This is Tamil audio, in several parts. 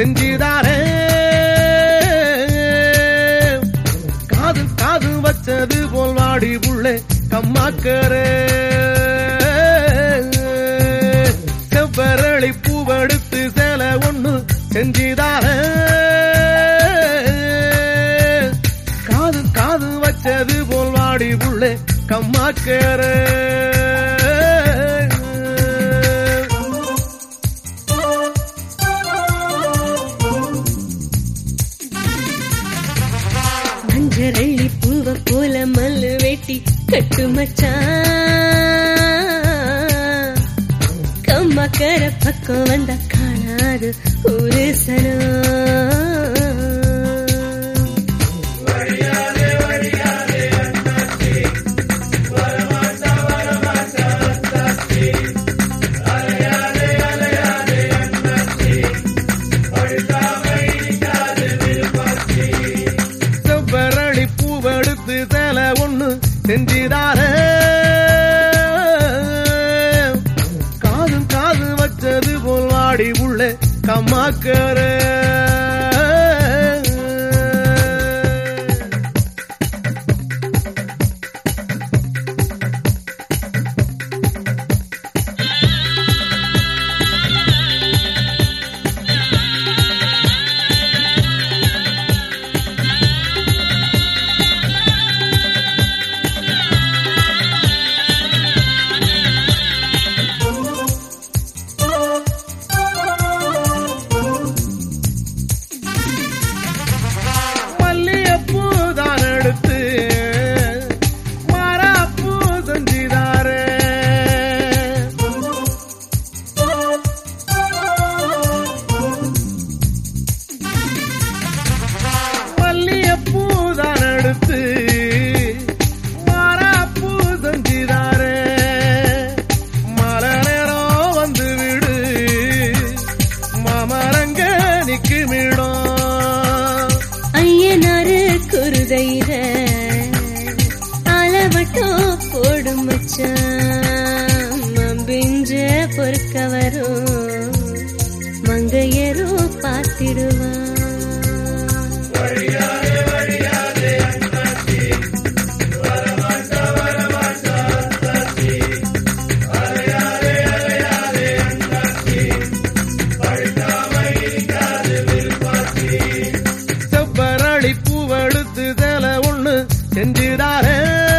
செஞ்சிதாரே காது காது வச்சது போல் வாடி புள்ளே கம்மாக்கரே செவ்வரளி பூவெடுத்து சேலை ஒண்ணு செஞ்சிதாரே காது காது வச்சது போல் வாடி புள்ளே கம்மாக்கரே மஞ்சரள்ளி பூவ போல மல்லு வெட்டி கட்டு மச்சான் கம்மக்கர பக்கம் வந்த காணாது ஒரு சனம் செவ்வரளி பூவெடுத்து சேலை ஒண்ணு செஞ்சிதாரே காதும் காது வச்சது போல் வாடி உள்ள கம்மாக்கரே மல்லிகைப்பூ தான் எடுத்து மாறாப்பூ செஞ்சிதாரே மல்லிகைப்பூ தான் எடுத்து மாறாப்பூ செஞ்சிதாரே மலை நேரம் வந்து விடு மாமரங்க நிக்குமிடம் ஐயனாரு குருதையில அளவட்டும் போடும் மச்சான் மம்பிஞ்ச பொறுக்க வரும் மங்கையரும் பார்த்திடுவான் செவ்வரளி பூவெடுத்து சேலை ஒண்ணு செஞ்சிடாரே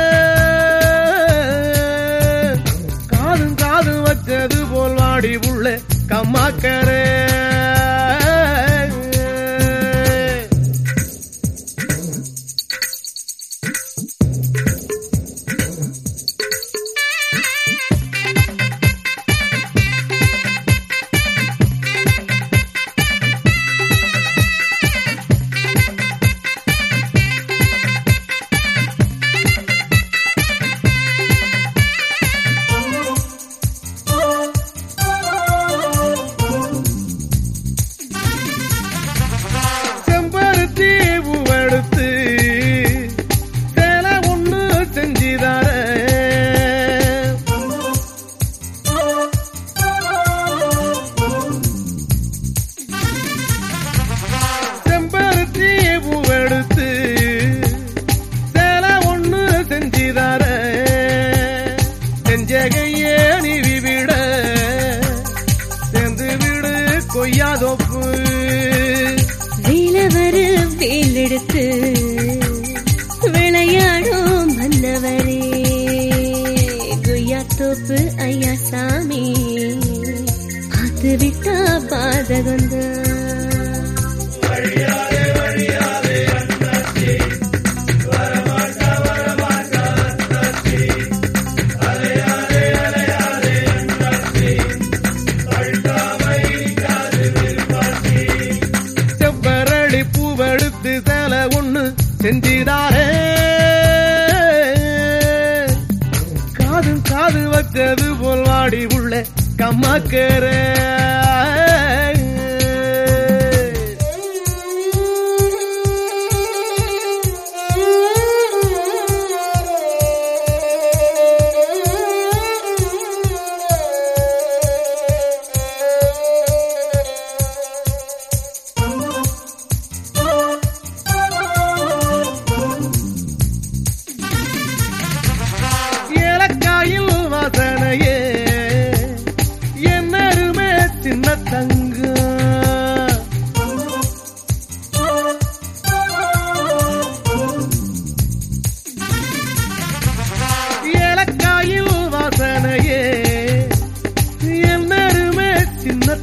காதும் காது வச்சது போல் வாடி உள்ள கம்மாக்கரே செம்பருத்தி பூவெடுத்து சேலை ஒண்ணு செஞ்சிதாரே செம்பருத்தி பூவெடுத்து சேலை ஒண்ணு செஞ்சிதாரே செஞ்சகையே நீ விட சேர்ந்து விடு கொய்யாதோப்பு வேலவரு வேலெடுத்து விளையாடும் மன்னவரே குய்யாத்தோப்பு ஐயா சாமி பார்த்து விட்டா பாதகந்தான் செவ்வரளி பூவெடுத்து சேலை ஒண்ணு செஞ்சிதாரே காது காது வச்சது போல் வாடி உள்ள கம்மாக்கரே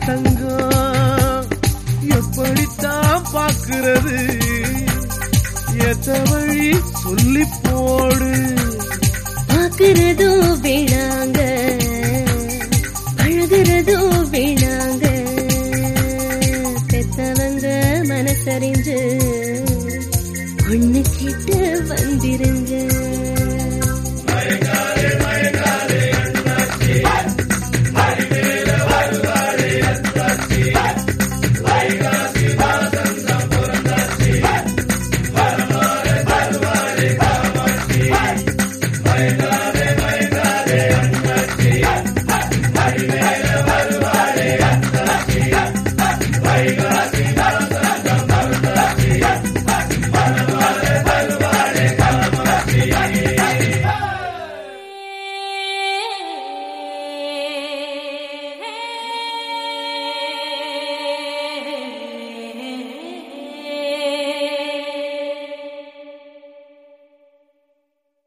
தங்கம் எப்படித்தான் பாக்குறது எத்த வழி சொல்லி போடு பாக்குறதோ வேணாங்க பழகுறதோ வேணாங்க பெத்தவங்க மனசறிஞ்சு ஒண்ணு கிட்ட வந்திருங்க